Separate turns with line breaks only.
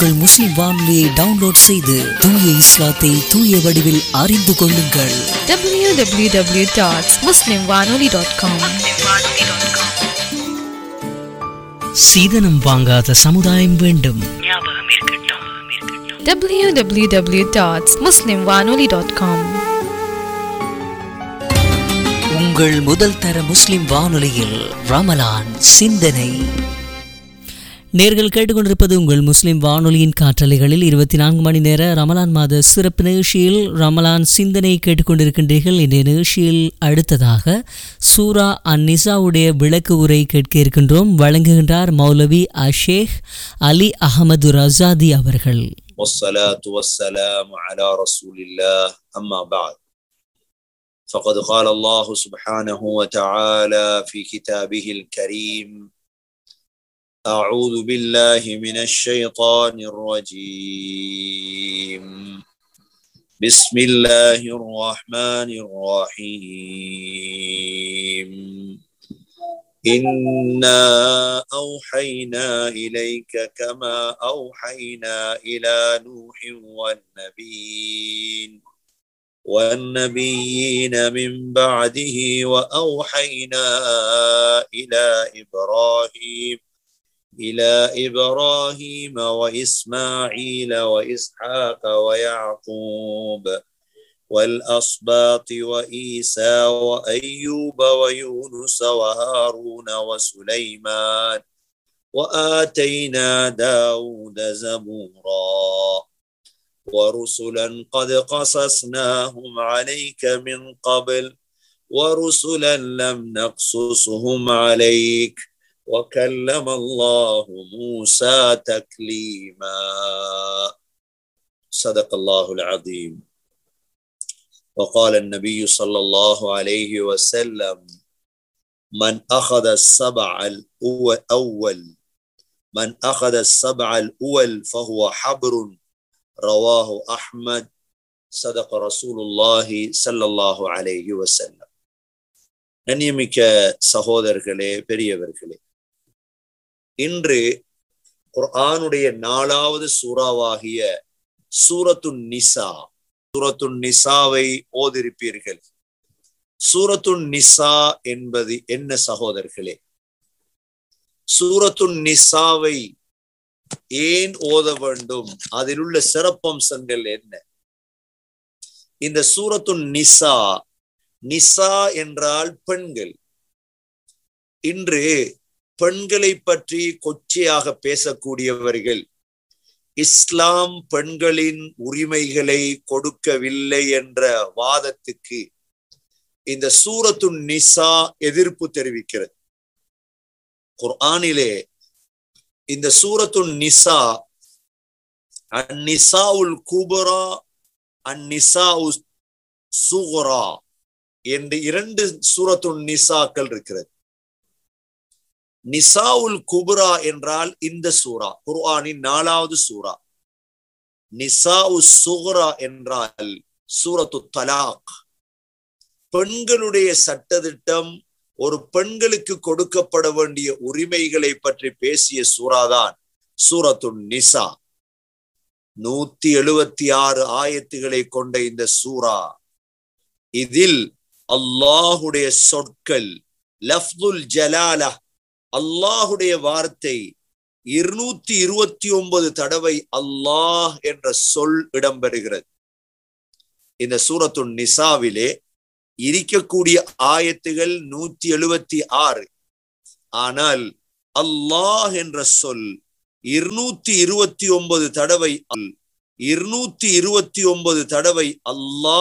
உங்கள் முஸ்லிம் வானொலியை டவுன்லோட் செய்து தூய இஸ்லாத்தை தூய வடிவில் அறிந்து கொள்ளுங்கள்
www.muslimwanoli.com
சீதனம் வாங்காத சமுதாயம் வேண்டும்
www.muslimwanoli.com
உங்கள் முதல் தர முஸ்லிம் வானொலியில் ரமலான் சிந்தனை நேர்கள் கேட்டுக்கொண்டிருப்பது உங்கள் முஸ்லிம் வானொலியின் காற்றலைகளில் இருபத்தி நான்கு மணி நேர ரமலான் மாத சிறப்பு நிகழ்ச்சியில் ரமலான் சிந்தனை கேட்டுக்கொண்டிருக்கின்றீர்கள் இந்த நிகழ்ச்சியில் அடுத்ததாக சூரா அன் நிசாவுடைய விளக்கு உரை கேட்க இருக்கின்றோம் வழங்குகின்றார் மௌலவி அஷேக் அலி அகமது ரசாதி அவர்கள்
والصلاة والسلام على رسول الله أما بعد فقد قال الله سبحانه وتعالى في كتابه الكريم أعوذ بالله من الشيطان الرجيم بسم الله الرحمن الرحيم إنا أوحينا إليك كما أوحينا إلى نوح والنبيين والنبيين من بعده وأوحينا إلى إبراهيم إلى إبراهيم وإسماعيل وإسحاق ويعقوب والأصباط وإيسى وأيوب ويونس وهارون وسليمان وآتينا داود زبورا ورسلا قد قصصناهم عليك من قبل ورسلا لم نقصصهم عليك وكلم الله موسى تكليما صدق الله العظيم وقال النبي صلى الله عليه وسلم من أخذ السبع الأول من أخذ السبع الأول فهو حبر رواه أحمد صدق رسول الله صلى الله عليه وسلم கண்ணியமிக்க சகோதரர்களே பெரியவர்களே இன்று குர்ஆனுடைய நாலாவது சூறாவாகிய சூரத்துன் நிசா சூரத்துன் நிசாவை ஓதிருப்பீர்கள் சூரத்துன் நிசா என்பது என்ன சகோதரர்களே சூரத்துன் நிசாவை ஏன் ஓத வேண்டும் அதில் உள்ள சிறப்பம்சங்கள் என்ன இந்த சூரத்துன் நிசா நிசா என்றால் பெண்கள் இன்று பெண்களை பற்றி கொச்சையாக பேசக்கூடியவர்கள் இஸ்லாம் பெண்களின் உரிமைகளை கொடுக்கவில்லை என்ற வாதத்துக்கு இந்த சூரத்து நிசா எதிர்ப்பு தெரிவிக்கிறது குர்ஆனிலே இந்த சூரத்து நிசா அந்நிசா உல் குபரா அந்நிசா சுகுரா என்று இரண்டு சூரத்து நிசாக்கள் இருக்கிறது நிசாவுல் குபுரா என்றால் இந்த சூரா குர்ஆனின் நாலாவது சூரா நிசாவு சுகுரா என்றால் சூரத்து தலாக் பெண்களுடைய சட்டத்திட்டம் ஒரு பெண்களுக்கு கொடுக்கப்பட வேண்டிய உரிமைகளை பற்றி பேசிய சூறாதான் சூரத்து நிசா நூத்தி எழுபத்தி ஆறு ஆயத்துகளை கொண்ட இந்த சூரா இதில் அல்லாஹுடைய சொற்கள் லஃப்துல் ஜலாலா அல்லாஹுடைய வார்த்தை இருநூத்தி இருபத்தி ஒன்பது தடவை அல்லாஹ் என்ற சொல் இடம்பெறுகிறது இந்த சூரத்து நிசாவிலே இருக்கக்கூடிய ஆயத்துகள் நூத்தி எழுபத்தி ஆறு ஆனால் அல்லாஹ் என்ற சொல் இருநூத்தி இருபத்தி ஒன்பது தடவை இருநூத்தி இருபத்தி ஒன்பது தடவை அல்லாஹ்